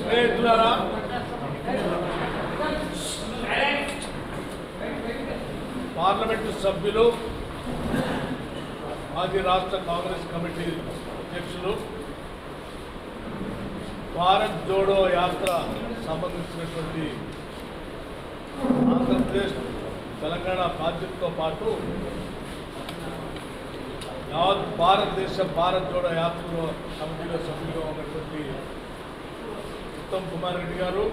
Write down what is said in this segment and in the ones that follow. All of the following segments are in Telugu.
స్నేహితులారా పార్లమెంటు సభ్యులు మాజీ రాష్ట్ర కాంగ్రెస్ కమిటీ అధ్యక్షులు భారత్ జోడో యాత్ర సంబంధించినటువంటి ఆంధ్రప్రదేశ్ తెలంగాణ బాధ్యతతో పాటు యావత్ భారతదేశ భారత్ జోడో యాత్రలో కమిటీలో సభ్యులుగా ఉన్నటువంటి Uttam Kumar Reddy garu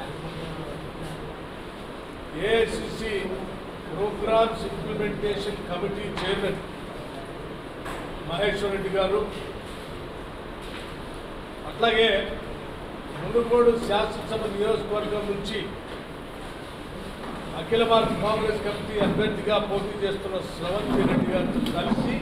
AICC programs implementation committee chairman Maheshwar Reddy garu అట్లాగే మునుగోడు శాసనసభ నియోజకవర్గం నుంచి అఖిల భారత కాంగ్రెస్ కమిటీ అభ్యర్థిగా పోటీ చేస్తున్న స్రవంతి రెడ్డి గారితో కలిసి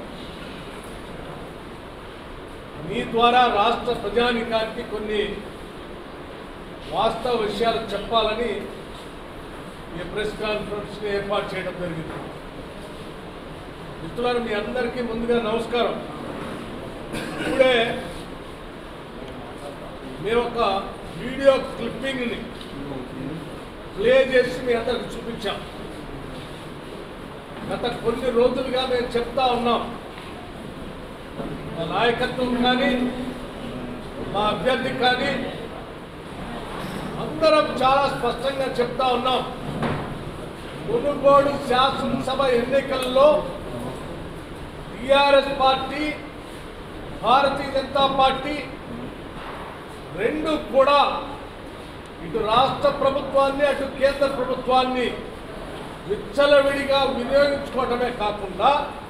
మీ ద్వారా రాష్ట్ర ప్రజానికానికి కొన్ని వాస్తవ విషయాలు చెప్పాలని ఈ ప్రెస్ కాన్ఫరెన్స్ని ఏర్పాటు చేయడం జరిగింది మిత్రులారు మీ అందరికీ ముందుగా నమస్కారం ఇప్పుడే మేము ఒక వీడియో క్లిప్పింగ్ని ప్లే చేసి మీ అందరికి చూపించాం గత కొన్ని రోజులుగా మేము చెప్తా ఉన్నాం మా నాయకత్వం కానీ మా అభ్యర్థి కానీ అందరం చాలా స్పష్టంగా చెప్తా ఉన్నాం మునుగోడు శాసనసభ ఎన్నికల్లో TRS party Bharatiya Janata party రెండు కూడా ఇటు రాష్ట్ర ప్రభుత్వాన్ని అటు కేంద్ర ప్రభుత్వాన్ని విచ్చలవిడిగా వినియోగించుకోవటమే కాకుండా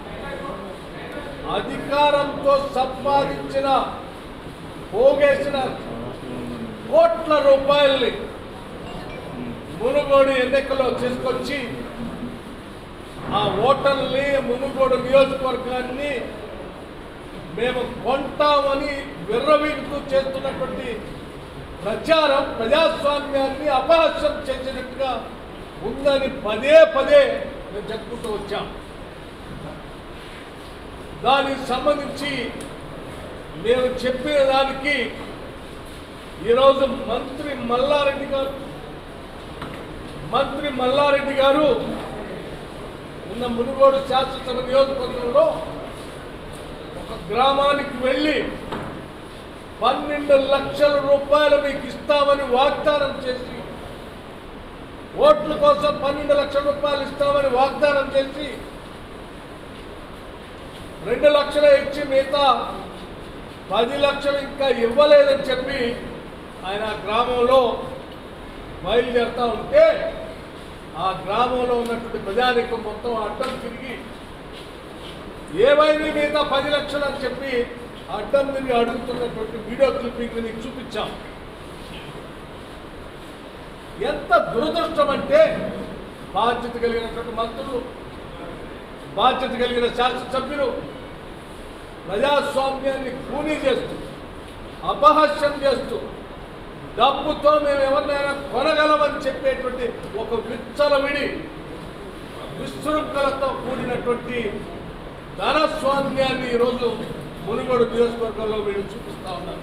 అధికారంతో సంపాదించిన పోగేసిన కోట్ల రూపాయల్ని మునుగోడు ఎన్నికల్లో తీసుకొచ్చి ఆ ఓటర్ని మునుగోడు నియోజకవర్గాన్ని మేము కొంటామని విర్రవీగుతూ చేస్తున్నటువంటి ప్రచారం ప్రజాస్వామ్యాన్ని అపహాస్యం చేసినట్టుగా ఉందని పదే పదే మేము చెప్పుకుంటూ వచ్చాం దానికి సంబంధించి మేము చెప్పిన దానికి ఈరోజు మంత్రి మల్లారెడ్డి గారు మంత్రి మల్లారెడ్డి గారు ఉన్న మునుగోడు శాసనసభ నియోజకవర్గంలో ఒక గ్రామానికి వెళ్ళి పన్నెండు లక్షల రూపాయలు మీకు ఇస్తామని వాగ్దానం చేసి ఓట్ల కోసం పన్నెండు లక్షల రూపాయలు ఇస్తామని వాగ్దానం చేసి రెండు లక్షలు ఇచ్చి మిగతా పది లక్షలు ఇంకా ఇవ్వలేదని చెప్పి ఆయన ఆ గ్రామంలో బయలుదేరుతా ఉంటే ఆ గ్రామంలో ఉన్నటువంటి ప్రజానికం మొత్తం అడ్డం తిరిగి ఏమైంది మిగతా పది లక్షలు అని చెప్పి అడ్డం తిరిగి అడుగుతున్నటువంటి వీడియో క్లిప్పింగ్ నీకు చూపించాం ఎంత దురదృష్టం అంటే బాధ్యత కలిగినటువంటి మంత్రులు బాధ్యత కలిగిన శాసనసభ్యులు ప్రజాస్వామ్యాన్ని కూనీ చేస్తూ అపహాస్యం చేస్తూ డబ్బుతో మేము ఎవరినైనా కొనగలమని చెప్పేటువంటి ఒక విచ్చలవిడి విశృంఖలతో కూడినటువంటి ధనస్వామ్యాన్ని ఈరోజు మునుగోడు నియోజకవర్గంలో వీళ్ళు చూపిస్తా ఉన్నారు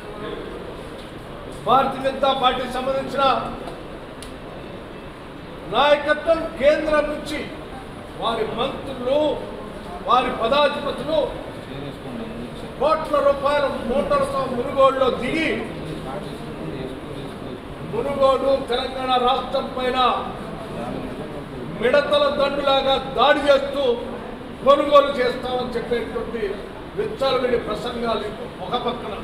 భారతీయ జనతా పార్టీకి సంబంధించిన నాయకత్వం కేంద్రం నుంచి వారి మంత్రులు వారి పదాధిపతులు కోట్ల రూపాయల మూటలతో మునుగోడులో దిగి మునుగోడు తెలంగాణ రాష్ట్రం పైన మిడతల దండులాగా దాడి చేస్తూ కొనుగోలు చేస్తామని చెప్పేటువంటి విచ్చలవిడి ప్రసంగాలు ఒక పక్కన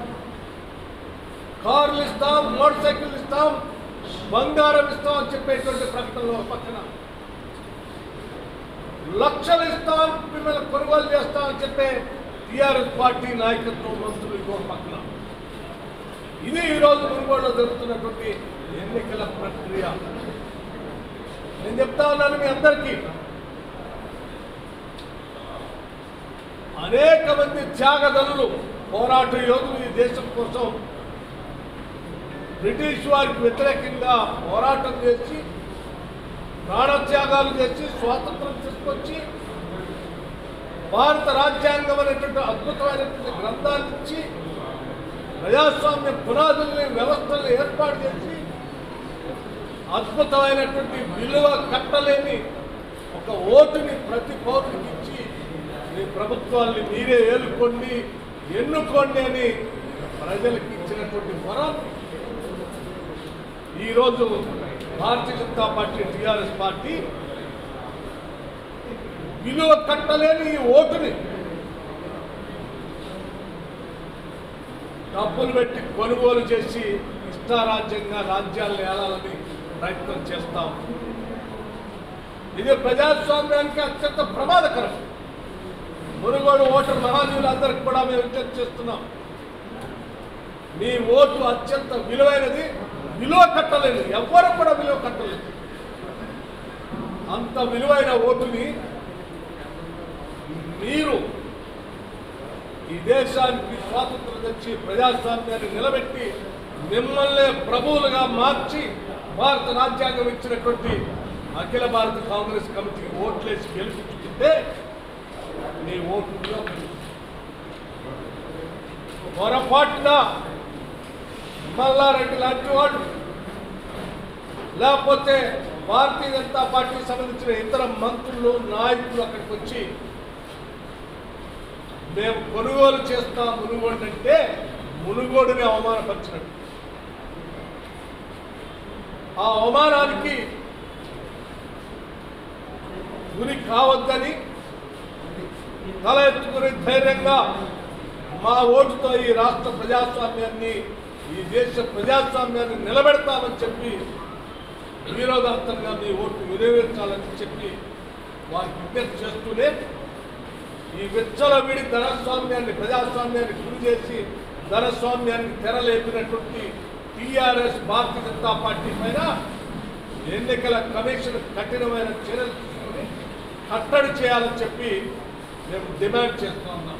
కార్లు ఇస్తాం మోటార్ సైకిల్ ఇస్తాం బంగారం ఇస్తాం అని చెప్పేటువంటి ప్రకటనలు ఒక పక్కన లక్షలు ఇస్తాం మిమ్మల్ని కొనుగోలు చేస్తామని చెప్పే టీఆర్ఎస్ పార్టీ నాయకత్వం మంత్రులు ఇంకో పక్కన ఇది ఈరోజు మునుగోడులో జరుగుతున్నటువంటి ఎన్నికల ప్రక్రియ నేను చెప్తా ఉన్నాను మీ అందరికీ అనేక మంది త్యాగదనులు పోరాట యోధులు ఈ దేశం కోసం బ్రిటిష్ వారికి వ్యతిరేకంగా పోరాటం చేసి ప్రాణత్యాగాలు చేసి స్వాతంత్రం తీసుకొచ్చి భారత రాజ్యాంగం అనేటువంటి అద్భుతమైనటువంటి గ్రంథాన్ని ఇచ్చి ప్రజాస్వామ్య పునాదుల్ని వ్యవస్థల్ని ఏర్పాటు చేసి అద్భుతమైనటువంటి విలువ కట్టలేని ఒక ఓటుని ప్రతి పౌరునికి ఇచ్చి మీ ప్రభుత్వాల్ని మీరే ఏలుకోండి ఎన్నుకోండి అని ప్రజలకు ఇచ్చినటువంటి వరం ఈరోజు Bharatiya Janata party TRS party విలువ కట్టలేని ఈ ఓటుని డబ్బులు పెట్టి కొనుగోలు చేసి ఇష్టారాజ్యంగా రాజ్యాలను ఏలాలని ప్రయత్నం చేస్తాం ఇది ప్రజాస్వామ్యానికి అత్యంత ప్రమాదకరం మునుగోడు ఓటర్ మహాజీవులందరికీ కూడా మేము విజ్ఞప్తి చేస్తున్నాం మీ ఓటు అత్యంత విలువైనది విలువ కట్టలేదు ఎవ్వరు కూడా విలువ కట్టలేదు అంత విలువైన ఓటుని మీరు ఈ దేశానికి స్వాతంత్రం తెచ్చి ప్రజాస్వామ్యాన్ని నిలబెట్టి మిమ్మల్ని ప్రభువులుగా మార్చి భారత రాజ్యాంగం ఇచ్చినటువంటి అఖిల భారత కాంగ్రెస్ కమిటీకి ఓట్లేసి గెలిపించుకుంటే మీ ఓటు విలువ పెరుగుతుంది. పొరపాటున మల్లారెడ్డి లాంటి వాడు లేకపోతే భారతీయ జనతా పార్టీకి సంబంధించిన ఇతర మంత్రులు నాయకులు అక్కడికి వచ్చి మేము కొనుగోలు చేస్తాం మునుగోడు అంటే మునుగోడుని అవమానపరిచినట్టు ఆ అవమానానికి గురి కావద్దని తల ఎత్తుకుని ధైర్యంగా మా ఓటుతో ఈ రాష్ట్ర ప్రజాస్వామ్యాన్ని ఈ దేశ ప్రజాస్వామ్యాన్ని నిలబెడతామని చెప్పి విరోధాంతంగా మీ ఓటు వినియోగించాలని చెప్పి వారికి విజ్ఞప్తి చేస్తూనే ఈ విచ్చల విడి ధనస్వామ్యాన్ని ప్రజాస్వామ్యాన్ని గురి చేసి ధనస్వామ్యాన్ని తెరలేపినటువంటి టీఆర్ఎస్ భారతీయ జనతా పార్టీ పైన ఎన్నికల కమిషన్ కఠినమైన చర్యలు తీసుకుని కట్టడి చేయాలని చెప్పి మేము డిమాండ్ చేస్తూ ఉన్నాం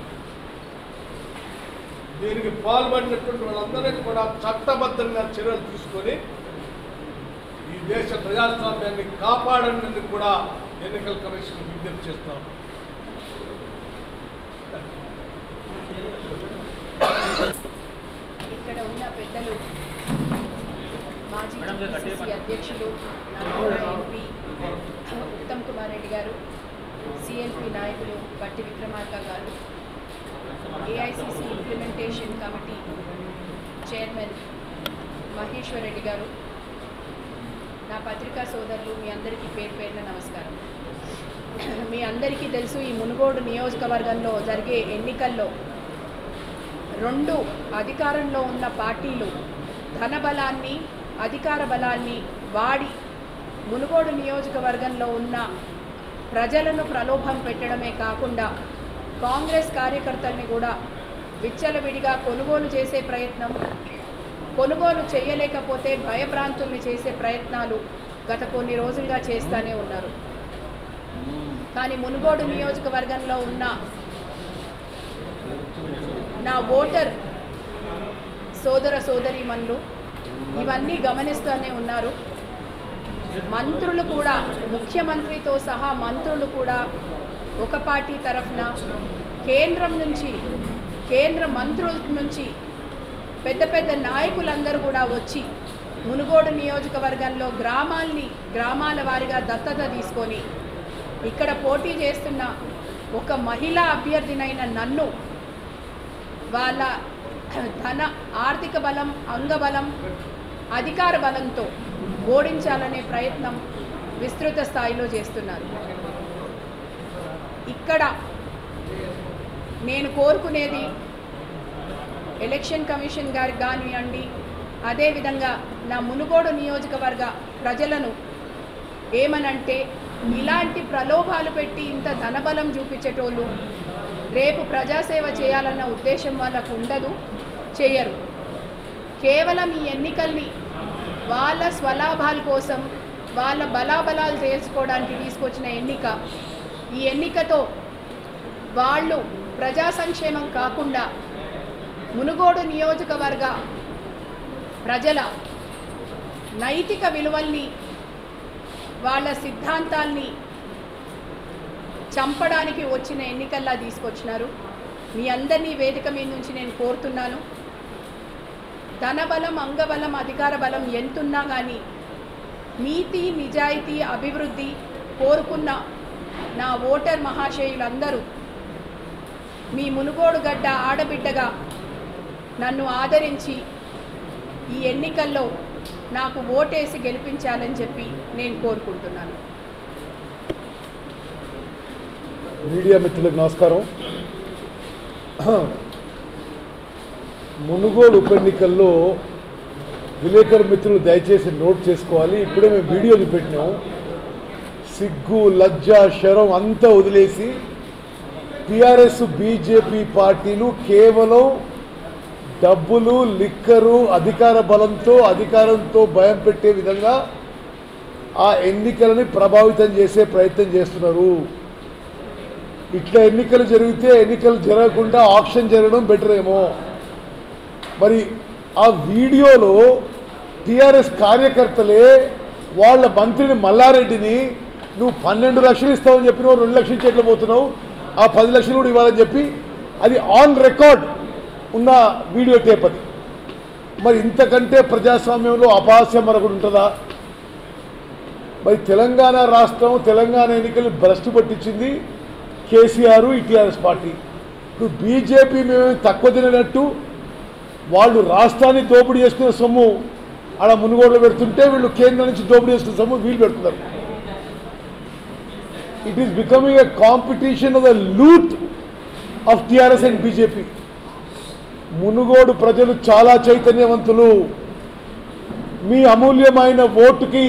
దీనికి పాల్పడినటువంటి వాళ్ళందరికీ కూడా చట్టబద్ధంగా చర్యలు తీసుకొని ఈ దేశ ప్రజాస్వామ్యాన్ని కాపాడడానికి కూడా ఎన్నికల కమిషన్ విజ్ఞప్తి చేస్తాం ఇక్కడ ఉన్న పెద్దలు మాజీ టీపీసీసీ అధ్యక్షులు నల్గొండ ఎంపీ ఉత్తమ్ కుమార్ రెడ్డి గారు సిఎల్పి నాయకులు Bhatti Vikramarka garu AICC implementation committee chairman Maheshwar Reddy garu నా పత్రికా సోదరులు మీ అందరికీ పేరు పేరున నమస్కారం మీ అందరికీ తెలుసు ఈ మునుగోడు నియోజకవర్గంలో జరిగే ఎన్నికల్లో రెండు అధికారంలో ఉన్న పార్టీలు ధన బలాన్ని అధికార బలాన్ని వాడి మునుగోడు నియోజకవర్గంలో ఉన్న ప్రజలను ప్రలోభం పెట్టడమే కాకుండా కాంగ్రెస్ కార్యకర్తల్ని కూడా విచ్చలవిడిగా కొనుగోలు చేసే ప్రయత్నం కొనుగోలు చేయలేకపోతే భయభ్రాంతుల్ని చేసే ప్రయత్నాలు గత కొన్ని రోజులుగా చేస్తూనే ఉన్నారు కానీ మునుగోడు నియోజకవర్గంలో ఉన్న నా ఓటర్ సోదర సోదరీమణులు ఇవన్నీ గమనిస్తూనే ఉన్నారు మంత్రులు కూడా ముఖ్యమంత్రితో సహా మంత్రులు కూడా ఒక పార్టీ తరఫున కేంద్రం నుంచి కేంద్ర మంత్రుల నుంచి పెద్ద పెద్ద నాయకులందరూ కూడా వచ్చి మునుగోడు నియోజకవర్గంలో గ్రామాల్ని గ్రామాల వారిగా దత్తత తీసుకొని ఇక్కడ పోటీ చేస్తున్న ఒక మహిళా అభ్యర్థినైన నన్ను వాళ్ళ ధన ఆర్థిక బలం అంగబలం అధికార బలంతో ఓడించాలనే ప్రయత్నం విస్తృత స్థాయిలో చేస్తున్నారు ఇక్కడ నేను కోరుకునేది ఎలక్షన్ కమిషన్ గారికి కానివ్వండి అదేవిధంగా నా మునుగోడు నియోజకవర్గ ప్రజలను ఏమనంటే ఇలాంటి ప్రలోభాలు పెట్టి ఇంత ధనబలం చూపించేటోళ్ళు రేపు ప్రజాసేవ చేయాలన్న ఉద్దేశం వాళ్ళకు ఉండదు చేయరు కేవలం ఈ ఎన్నికల్ని వాళ్ళ స్వలాభాల కోసం వాళ్ళ బలాబలాలు తెలుసుకోవడానికి తీసుకొచ్చిన ఎన్నిక ఈ ఎన్నికతో వాళ్ళు ప్రజా సంక్షేమం కాకుండా మునుగోడు నియోజకవర్గ ప్రజల నైతిక విలువల్ని వాళ్ళ సిద్ధాంతాల్ని చంపడానికి వచ్చిన ఎన్నికల్లా తీసుకొచ్చినారు మీ అందరినీ వేదిక మీద నుంచి నేను కోరుతున్నాను ధనబలం అంగబలం అధికార బలం ఎంతున్నా కానీ నీతి నిజాయితీ అభివృద్ధి కోరుకున్న నా ఓటర్ మహాశయులందరూ మీ మునుగోడు గడ్డ ఆడబిడ్డగా నన్ను ఆదరించి ఈ ఎన్నికల్లో నాకు ఓటేసి గెలిపించాలని చెప్పి నేను కోరుకుంటున్నాను మీడియా మిత్రులకు నమస్కారం మునుగోడు ఉప ఎన్నికల్లో విలేకరు మిత్రులు దయచేసి నోట్ చేసుకోవాలి ఇప్పుడే మేము వీడియోలు పెట్టినాం సిగ్గు లజ్జ శరం అంతా వదిలేసి టిఆర్ఎస్ బీజేపీ పార్టీలు కేవలం డబ్బులు లిక్కరు అధికార బలంతో అధికారంతో భయం పెట్టే విధంగా ఆ ఎన్నికలని ప్రభావితం చేసే ప్రయత్నం చేస్తున్నారు ఇట్లా ఎన్నికలు జరిగితే ఎన్నికలు జరగకుండా ఆప్షన్ జరగడం బెటర్ ఏమో మరి ఆ వీడియోలో టిఆర్ఎస్ కార్యకర్తలే వాళ్ళ మంత్రిని మల్లారెడ్డిని నువ్వు పన్నెండు లక్షలు ఇస్తావని చెప్పినావు రెండు లక్షలు ఇచ్చి ఎట్లా పోతున్నావు ఆ పది లక్షలు కూడా ఇవ్వాలని చెప్పి అది ఆన్ రికార్డ్ ఉన్న వీడియో టేప్ అది మరి ఇంతకంటే ప్రజాస్వామ్యంలో అపహాస్యం మరొకటి ఉంటుందా మరి తెలంగాణ రాష్ట్రం తెలంగాణ ఎన్నికలు భ్రష్టు పట్టించింది కేసీఆర్ ఈ టీఆర్ఎస్ పార్టీ ఇప్పుడు బీజేపీ మేము తక్కువ తినట్టు వాళ్ళు రాష్ట్రాన్ని దోపిడీ చేసుకునే సొమ్ము ఆడ మునుగోడులో పెడుతుంటే వీళ్ళు కేంద్రం నుంచి దోపిడీ చేసుకునే సొమ్ము వీళ్ళు పెడుతున్నారు it is becoming a competition of the loot of TRS and BJP Munugode ప్రజలు చాలా చైతన్యవంతులు మీ అమూల్యమైన ఓటుకి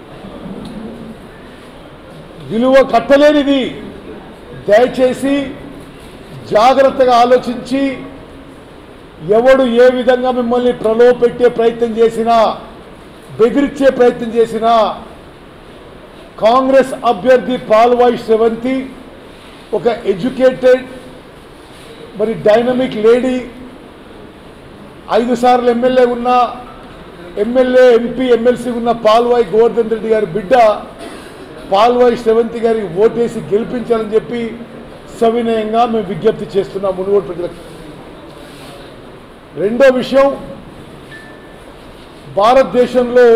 విలువ కట్టలేనిది దయచేసి జాగ్రత్తగా ఆలోచించి ఎవడు ఏ విధంగా మిమ్మల్ని ప్రలోభపెట్టే ప్రయత్నం చేసినా బెదిరించే ప్రయత్నం చేసినా కాంగ్రెస్ అభ్యర్థి పాల్వాయి శ్రవంతి ఒక ఎడ్యుకేటెడ్ మరి డైనమిక్ లేడీ ఐదు సార్లు ఎమ్మెల్యే ఉన్న ఎమ్మెల్యే ఎంపీ ఎమ్మెల్సీ ఉన్న పాల్వాయి గోవర్ధన్ రెడ్డి గారి బిడ్డ పాల్వాయి శ్రవంతి గారికి ఓటేసి గెలిపించాలని చెప్పి సవినయంగా మేము విజ్ఞప్తి చేస్తున్నాం మునుగోడు ప్రజలకు రెండో విషయం భారతదేశంలో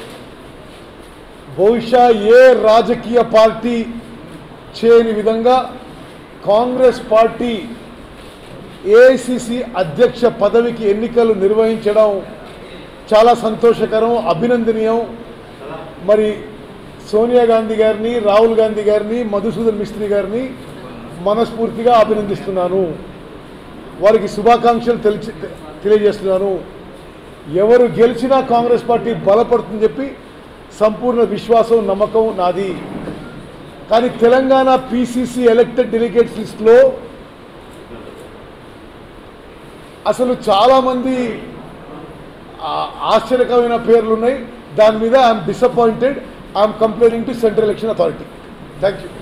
బహుశా ఏ రాజకీయ పార్టీ చేయని విధంగా కాంగ్రెస్ పార్టీ ఏఐసిసి అధ్యక్ష పదవికి ఎన్నికలు నిర్వహించడం చాలా సంతోషకరం అభినందనీయం మరి సోనియా గాంధీ గారిని రాహుల్ గాంధీ గారిని మధుసూదన్ మిస్త్రి గారిని మనస్ఫూర్తిగా అభినందిస్తున్నాను వారికి శుభాకాంక్షలు తెలిసి తెలియజేస్తున్నాను ఎవరు గెలిచినా కాంగ్రెస్ పార్టీ బలపడుతుందని చెప్పి సంపూర్ణ విశ్వాసం నమ్మకం నాది కానీ తెలంగాణ పిసిసి ఎలక్టెడ్ డెలిగేట్స్ లిస్ట్లో అసలు చాలామంది ఆ- ఆశ్చర్యకరమైన పేర్లు ఉన్నాయి దాని మీద I'm disappointed I'm complaining to central election authority thank you